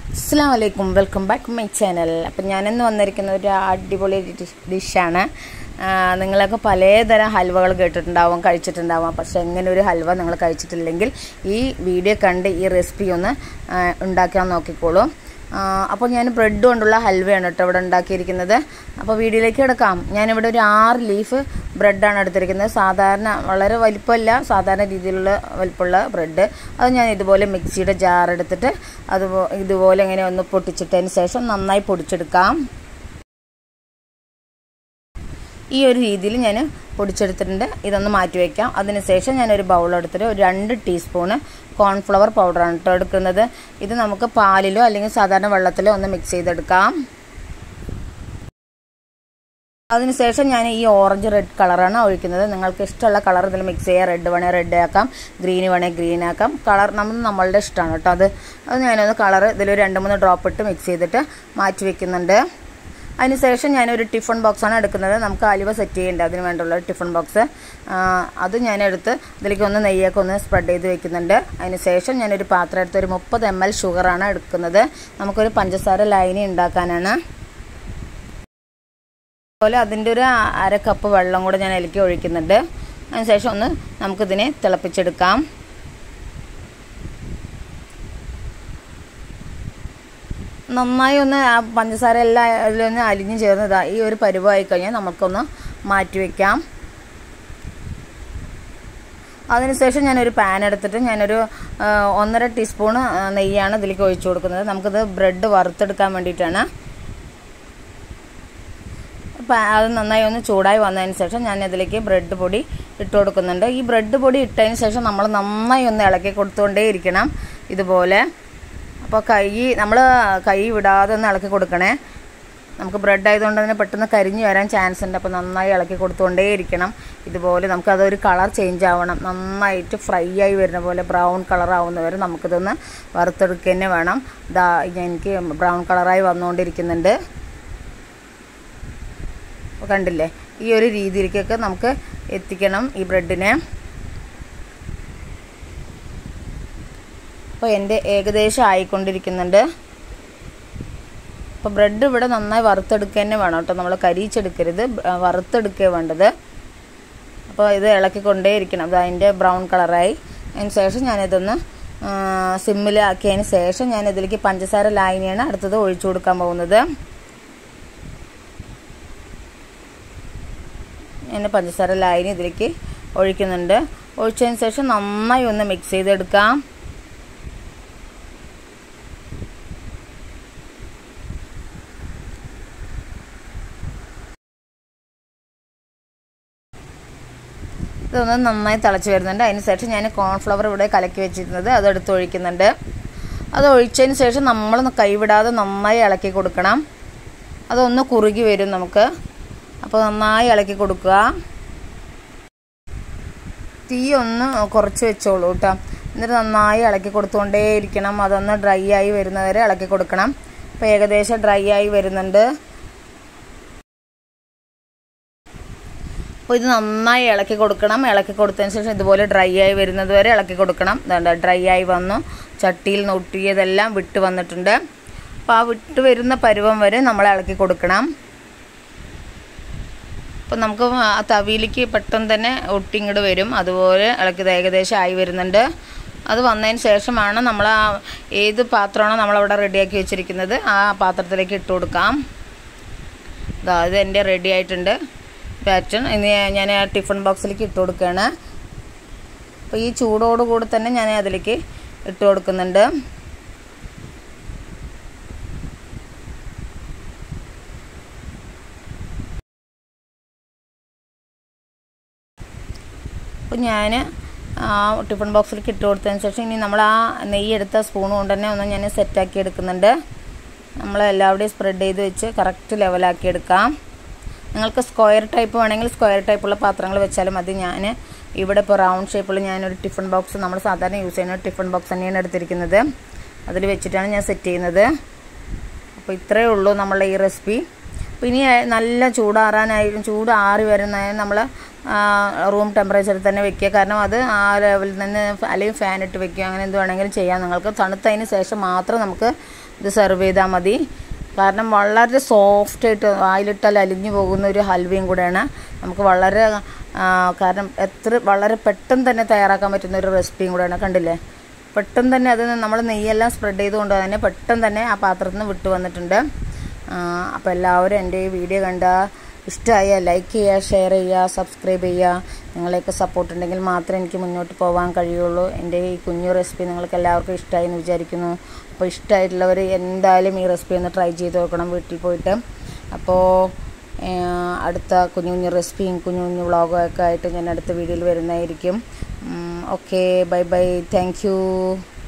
അസ്സാം വലൈക്കും welcome back my channel അപ്പം ഞാനിന്ന് വന്നിരിക്കുന്ന ഒരു അടിപൊളി ഡിഷാണ് നിങ്ങളൊക്കെ പലതരം ഹൽവകൾ കേട്ടിട്ടുണ്ടാവും കഴിച്ചിട്ടുണ്ടാവാം പക്ഷെ എങ്ങനെ ഒരു ഹൽവ നിങ്ങൾ കഴിച്ചിട്ടില്ലെങ്കിൽ ഈ വീഡിയോ കണ്ട് ഈ റെസിപ്പി ഒന്ന് ആ, ഉണ്ടാക്കാൻ നോക്കിക്കോളൂ ആ, അപ്പോൾ ഞാൻ ബ്രെഡ് കൊണ്ടുള്ള ഹൽവയാണ് കേട്ടോ ഇവിടെ ഉണ്ടാക്കിയിരിക്കുന്നത് അപ്പോൾ വീഡിയോയിലേക്ക് കിടക്കാം ഞാനിവിടെ ഒരു ആറ് ലീഫ് ബ്രെഡാണ് എടുത്തിരിക്കുന്നത് സാധാരണ വളരെ വലിപ്പമല്ല സാധാരണ രീതിയിലുള്ള വലിപ്പമുള്ള ബ്രെഡ് അത് ഞാൻ ഇതുപോലെ മിക്സിയുടെ ജാർ എടുത്തിട്ട് അത് ഇതുപോലെ ഇങ്ങനെ ഒന്ന് പൊട്ടിച്ചിട്ടതിന് ശേഷം നന്നായി പൊടിച്ചെടുക്കാം ഈ ഒരു രീതിയിൽ ഞാൻ പൊടിച്ചെടുത്തിട്ടുണ്ട് ഇതൊന്ന് മാറ്റി വയ്ക്കാം അതിനുശേഷം ഞാനൊരു ബൗൾ എടുത്തിട്ട് ഒരു രണ്ട് ടീസ്പൂണ് കോൺഫ്ലവർ പൗഡറാണ് കേട്ടോ എടുക്കുന്നത് ഇത് നമുക്ക് പാലിലോ അല്ലെങ്കിൽ സാധാരണ വെള്ളത്തിലോ ഒന്ന് മിക്സ് ചെയ്തെടുക്കാം അതിനുശേഷം ഞാൻ ഈ ഓറഞ്ച് റെഡ് കളറാണ് ഒഴിക്കുന്നത് നിങ്ങൾക്ക് ഇഷ്ടമുള്ള കളർ ഇതിൽ മിക്സ് ചെയ്യാം റെഡ് വേണേൽ റെഡ് ആക്കാം ഗ്രീൻ വേണേൽ ഗ്രീൻ ആക്കാം കളർ നമ്മൾ നമ്മളുടെ ഇഷ്ടമാണ് കേട്ടോ അത് അത് ഞാനൊന്ന് കളർ ഇതിലൊരു രണ്ട് മൂന്ന് ഡ്രോപ്പ് ഇട്ട് മിക്സ് ചെയ്തിട്ട് മാറ്റി വെക്കുന്നുണ്ട് അതിനുശേഷം ഞാനൊരു ടിഫൺ ബോക്സാണ് എടുക്കുന്നത് നമുക്ക് അലുവ സെറ്റ് ചെയ്യേണ്ടത് അതിന് വേണ്ടിയുള്ള ടിഫൺ ബോക്സ് അത് ഞാൻ എടുത്ത് ഇതിലേക്ക് ഒന്ന് നെയ്യൊക്കെ ഒന്ന് സ്പ്രെഡ് ചെയ്ത് വെക്കുന്നുണ്ട് അതിനുശേഷം ഞാനൊരു പാത്രം എടുത്ത് ഒരു മുപ്പത് എം എൽ ഷുഗറാണ് എടുക്കുന്നത് നമുക്കൊരു പഞ്ചസാര ലൈനി ഉണ്ടാക്കാനാണ് അതുപോലെ അതിൻ്റെ ഒരു അര കപ്പ് വെള്ളം കൂടെ ഞാൻ അതിലേക്ക് ഒഴിക്കുന്നുണ്ട് അതിനുശേഷം ഒന്ന് നമുക്കിതിനെ തിളപ്പിച്ചെടുക്കാം നന്നായി ഒന്ന് ആ പഞ്ചസാര എല്ലാം അതിലൊന്ന് അലിഞ്ഞ് ചേർന്നതാ ഈ ഒരു പരുവമായി കഴിഞ്ഞാൽ നമുക്കൊന്ന് മാറ്റി വയ്ക്കാം അതിനുശേഷം ഞാനൊരു പാൻ എടുത്തിട്ട് ഞാനൊരു ആ, ഒന്നര ടീസ്പൂണ് ആ, നെയ്യാണ് ഇതിലേക്ക് ഒഴിച്ചു കൊടുക്കുന്നത് നമുക്കിത് ബ്രെഡ് വറുത്തെടുക്കാൻ വേണ്ടിയിട്ടാണ് അപ്പം അത് നന്നായി ഒന്ന് ചൂടായി വന്നതിന് ശേഷം ഞാൻ ഇതിലേക്ക് ബ്രെഡ് പൊടി ഇട്ട് കൊടുക്കുന്നുണ്ട് ഈ ബ്രെഡ് പൊടി ഇട്ടതിന് ശേഷം നമ്മൾ നന്നായി ഒന്ന് ഇളക്കി കൊടുത്തുകൊണ്ടേ ഇരിക്കണം ഇതുപോലെ അപ്പോൾ കൈ നമ്മൾ കൈ വിടാതെ ഒന്ന് ഇളക്കി കൊടുക്കണേ നമുക്ക് ബ്രെഡ് ആയതുകൊണ്ട് തന്നെ പെട്ടെന്ന് കരിഞ്ഞു വരാൻ ചാൻസ് ഉണ്ട് അപ്പോൾ നന്നായി ഇളക്കി കൊടുത്തുകൊണ്ടേ ഇരിക്കണം ഇതുപോലെ നമുക്ക് അതൊരു കളർ ചേഞ്ച് ആവണം നന്നായിട്ട് ഫ്രൈ ആയി വരുന്ന പോലെ ബ്രൗൺ കളർ ആവുന്നവരെ നമുക്കിതൊന്ന് വറുത്തെടുക്കുക തന്നെ വേണം ഇതാ എനിക്ക് ബ്രൗൺ കളറായി വന്നുകൊണ്ടിരിക്കുന്നുണ്ട് അപ്പോൾ കണ്ടില്ലേ ഈ ഒരു രീതിയിലേക്കൊക്കെ നമുക്ക് എത്തിക്കണം ഈ ബ്രെഡിനെ അപ്പോൾ എൻ്റെ ഏകദേശം ആയിക്കൊണ്ടിരിക്കുന്നുണ്ട് അപ്പോൾ ബ്രെഡ് ഇവിടെ നന്നായി വറുത്തെടുക്കുക തന്നെ വേണം കേട്ടോ നമ്മൾ കരിയിച്ചെടുക്കരുത് ബ- വറുത്തെടുക്കുക വേണ്ടത് അപ്പോൾ ഇത് ഇളക്കിക്കൊണ്ടേ ഇരിക്കണം അത് അതിൻ്റെ ബ്രൗൺ കളറായി അതിന് ശേഷം ഞാനിതൊന്ന് സിമ്മിലാക്കിയതിന് ശേഷം ഞാൻ ഇതിലേക്ക് പഞ്ചസാര ലായനിയാണ് അടുത്തത് ഒഴിച്ചു കൊടുക്കാൻ പോകുന്നത് ഞാൻ പഞ്ചസാര ലായനി ഇതിലേക്ക് ഒഴിക്കുന്നുണ്ട് ഒഴിച്ചതിന് ശേഷം നന്നായി ഒന്ന് മിക്സ് ചെയ്തെടുക്കാം ഇതൊന്ന് നന്നായി തിളച്ച് വരുന്നുണ്ട് അതിന് ശേഷം ഞാൻ കോൺഫ്ലവർ ഇവിടെ കലക്കി വെച്ചിരുന്നത് അത് എടുത്ത് ഒഴിക്കുന്നുണ്ട് അത് ഒഴിച്ചതിന് ശേഷം നമ്മൾ കൈവിടാതെ നന്നായി ഇളക്കി കൊടുക്കണം അതൊന്ന് കുറുകി വരും നമുക്ക് അപ്പോൾ നന്നായി ഇളക്കി കൊടുക്കുക തീ ഒന്ന് കുറച്ച് വെച്ചോളൂ കേട്ടോ എന്നിട്ട് നന്നായി ഇളക്കി കൊടുത്തുകൊണ്ടേ ഇരിക്കണം അതൊന്ന് ഡ്രൈ ആയി വരുന്നവരെ ഇളക്കി കൊടുക്കണം അപ്പോൾ ഏകദേശം ഡ്രൈ ആയി വരുന്നുണ്ട് അപ്പോൾ ഇത് നന്നായി ഇളക്കി കൊടുക്കണം ഇളക്കി കൊടുത്തതിന് ശേഷം ഇതുപോലെ ഡ്രൈ ആയി വരുന്നത് വരെ ഇളക്കി കൊടുക്കണം ഇതാണ്ട് ഡ്രൈ ആയി വന്നു ചട്ടിയിൽ നൊട്ടിയതെല്ലാം വിട്ട് വന്നിട്ടുണ്ട് അപ്പോൾ ആ വിട്ട് വരുന്ന പരുവം വരെ നമ്മൾ ഇളക്കി കൊടുക്കണം അപ്പോൾ നമുക്ക് ആ തവിയിലേക്ക് പെട്ടെന്ന് തന്നെ ഒട്ടിങ്ങോട്ട് വരും അതുപോലെ ഇളക്കി ഇത് ഏകദേശം ആയി വരുന്നുണ്ട് അത് വന്നതിന് ശേഷമാണ് നമ്മൾ ആ ഏത് പാത്രമാണോ നമ്മളവിടെ റെഡിയാക്കി വെച്ചിരിക്കുന്നത് ആ പാത്രത്തിലേക്ക് ഇട്ട് കൊടുക്കാം ഇതാ ഇത് എൻ്റെ റെഡി ആയിട്ടുണ്ട് പാറ്റേൺ ഇനി ഞാൻ ആ ടിഫിൻ ബോക്സിലേക്ക് ഇട്ട് കൊടുക്കുകയാണ് അപ്പോൾ ഈ ചൂടോടുകൂടി തന്നെ ഞാൻ അതിലേക്ക് ഇട്ട് കൊടുക്കുന്നുണ്ട് അപ്പോൾ ഞാൻ ആ ടിഫിൻ ബോക്സിലേക്ക് ഇട്ട് കൊടുത്തതിന് ശേഷം ഇനി നമ്മൾ ആ നെയ്യ് എടുത്ത സ്പൂൺ കൊണ്ട് തന്നെ ഒന്ന് ഞാൻ സെറ്റാക്കി എടുക്കുന്നുണ്ട് നമ്മൾ എല്ലാവിടെയും സ്പ്രെഡ് ചെയ്ത് വെച്ച് കറക്റ്റ് ലെവലാക്കി എടുക്കാം നിങ്ങൾക്ക് സ്ക്വയർ ടൈപ്പ് വേണമെങ്കിൽ സ്ക്വയർ ടൈപ്പുള്ള പാത്രങ്ങൾ വെച്ചാലും മതി ഞാൻ ഇവിടെ ഇപ്പോൾ റൗണ്ട് ഷേപ്പിൽ ഞാനൊരു ടിഫിൻ ബോക്സ് നമ്മൾ സാധാരണ യൂസ് ചെയ്യുന്ന ഒരു ടിഫിൻ ബോക്സ് തന്നെയാണ് എടുത്തിരിക്കുന്നത് അതിൽ വെച്ചിട്ടാണ് ഞാൻ സെറ്റ് ചെയ്യുന്നത് അപ്പോൾ ഇത്രയേ ഉള്ളൂ നമ്മളുടെ ഈ റെസിപ്പി അപ്പോൾ ഇനി നല്ല ചൂടാറാനായി ചൂട് ആറി വരുന്ന നമ്മൾ റൂം ടെമ്പറേച്ചറിൽ തന്നെ വെക്കുക കാരണം അത് ആ ലെവലിൽ നിന്ന് അല്ലെങ്കിൽ ഫാൻ ഇട്ട് വെക്കുക അങ്ങനെ എന്ത് വേണമെങ്കിലും ചെയ്യാം നിങ്ങൾക്ക് തണുത്തതിന് ശേഷം മാത്രം നമുക്ക് ഇത് സെർവ് ചെയ്താൽ മതി കാരണം വളരെ സോഫ്റ്റ് ആയിട്ട് വായിലിട്ടാൽ അലിഞ്ഞു പോകുന്ന ഒരു ഹൽവയും കൂടെയാണ് നമുക്ക് വളരെ ആ, കാരണം എത്ര വളരെ പെട്ടെന്ന് തന്നെ തയ്യാറാക്കാൻ പറ്റുന്ന ഒരു റെസിപ്പിയും കൂടെയാണ് കണ്ടില്ലേ പെട്ടെന്ന് തന്നെ അത് നമ്മൾ നെയ്യെല്ലാം സ്പ്രെഡ് ചെയ്തുകൊണ്ട് തന്നെ പെട്ടെന്ന് തന്നെ ആ പാത്രത്തിൽ നിന്ന് വിട്ടു വന്നിട്ടുണ്ട് അപ്പോൾ എല്ലാവരും എൻ്റെ ഈ വീഡിയോ കണ്ട ഇഷ്ടമായ ലൈക്ക് ചെയ്യുക ഷെയർ ചെയ്യുക സബ്സ്ക്രൈബ് ചെയ്യുക നിങ്ങളെയൊക്കെ സപ്പോർട്ട് ഉണ്ടെങ്കിൽ മാത്രമേ എനിക്ക് മുന്നോട്ട് പോകാൻ കഴിയുള്ളൂ എൻ്റെ ഈ കുഞ്ഞു റെസിപ്പി നിങ്ങൾക്ക് എല്ലാവർക്കും ഇഷ്ടമായി എന്ന് വിചാരിക്കുന്നു അപ്പോൾ ഇഷ്ടമായിട്ടുള്ളവർ എന്തായാലും ഈ റെസിപ്പി ഒന്ന് ട്രൈ ചെയ്ത് നോക്കണം വീട്ടിൽ പോയിട്ട് അപ്പോൾ ഏഹ്, അടുത്ത കുഞ്ഞു കുഞ്ഞു റെസിപ്പിയും കുഞ്ഞു കുഞ്ഞു വ്ളോഗും ഒക്കെ ആയിട്ട് ഞാൻ അടുത്ത വീഡിയോയിൽ വരുന്നതായിരിക്കും okay bye bye thank U